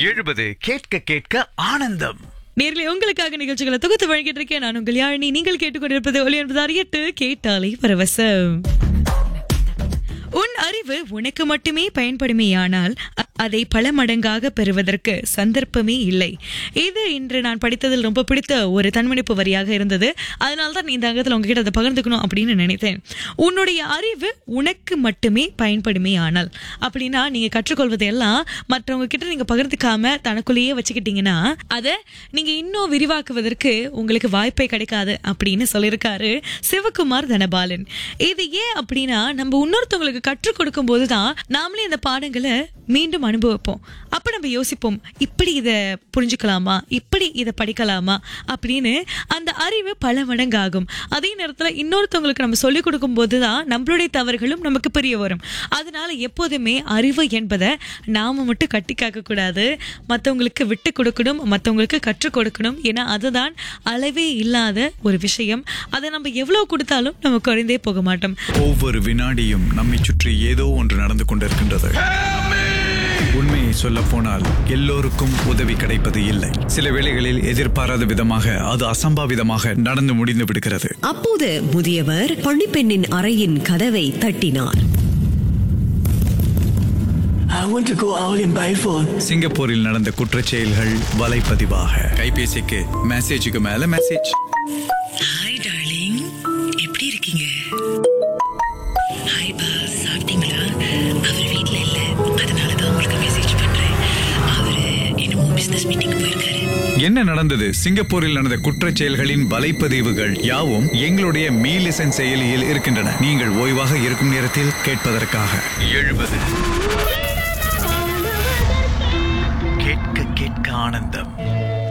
எழுபது கேட்க கேட்க ஆனந்தம் நேர்களை உங்களுக்காக நிகழ்ச்சிகளை தொகுத்து வழங்கிட்டு இருக்கேன் நான் உங்கள் யாழினி நீங்கள் கேட்டுக்கொண்டிருப்பது ஒளி என்பது அறியட்டு கேட்டாலே பரவசம் உன் அறிவு உனக்கு மட்டுமே பயன்படுமேயானால் அ- அதை பல மடங்காக பெறுவதற்கு சந்தர்ப்பமே இல்லை இது இன்று நான் படித்ததில் ரொம்ப பிடித்த ஒரு தன்மணிப்பு வரியாக இருந்தது அதனால தான் இந்த அங்கத்தில் உங்ககிட்ட அதை பகிர்ந்துக்கணும் அப்படின்னு நினைத்தேன் உன்னுடைய அறிவு உனக்கு மட்டுமே பயன்படுமே ஆனால் அப்படின்னா நீங்க கற்றுக்கொள்வது எல்லாம் மற்றவங்க கிட்ட நீங்க பகிர்ந்துக்காம தனக்குள்ளேயே வச்சுக்கிட்டீங்கன்னா அதை நீங்க இன்னும் விரிவாக்குவதற்கு உங்களுக்கு வாய்ப்பே கிடைக்காது அப்படின்னு சொல்லியிருக்காரு சிவகுமார் தனபாலன் இது ஏன் அப்படின்னா நம்ம இன்னொருத்தவங்களுக்கு கற்றுக் கொடுக்கும் போதுதான் நாமளே அந்த பாடங்களை மீண்டும் அனுபவிப்போம் அப்ப நம்ம யோசிப்போம் இப்படி இதை புரிஞ்சுக்கலாமா இப்படி இதை படிக்கலாமா அப்படின்னு அந்த அறிவு பல மடங்காகும் அதே நேரத்துல இன்னொருத்தவங்களுக்கு நம்ம சொல்லிக் கொடுக்கும் போதுதான் நம்மளுடைய தவறுகளும் நமக்கு புரிய வரும் அதனால எப்போதுமே அறிவு என்பதை நாம மட்டும் கட்டி காக்க கூடாது மற்றவங்களுக்கு விட்டு கொடுக்கணும் மற்றவங்களுக்கு கற்றுக் கொடுக்கணும் ஏன்னா அதுதான் அளவே இல்லாத ஒரு விஷயம் அதை நம்ம எவ்வளவு கொடுத்தாலும் நம்ம குறைந்தே போக மாட்டோம் ஒவ்வொரு வினாடியும் நம்மை சுற்றி ஏதோ ஒன்று நடந்து கொண்டிருக்கின்றது உண்மையை சொல்ல போனால் எல்லோருக்கும் உதவி கிடைப்பது இல்லை சில வேளைகளில் எதிர்பாராத விதமாக அது அசம்பாவிதமாக நடந்து முடிந்து விடுகிறது அப்போது முதியவர் பணிப்பெண்ணின் அறையின் கதவை தட்டினார் I want to go out in my phone. சிங்கப்பூரில் நடந்த குற்றச் செயல்கள் வலைப்பதிவாக கைபேசிக்கு மெசேஜுக்கு மேல மெசேஜ் ஹாய் டார்லிங் எப்படி இருக்கீங்க ஹாய் பா சாப்பிட்டீங்களா அவர் வீட்ல இல்ல அதனால தான் உங்களுக்கு மெசேஜ் பண்றேன் அவரு என்னமோ பிசினஸ் மீட்டிங் போயிருக்காரு என்ன நடந்தது சிங்கப்பூரில் நடந்த குற்றச் செயல்களின் வலைப்பதிவுகள் யாவும் எங்களுடைய மீ லிசன் செயலியில் இருக்கின்றன நீங்கள் ஓய்வாக இருக்கும் நேரத்தில் கேட்பதற்காக எழுபது கேட்க கேட்க ஆனந்தம்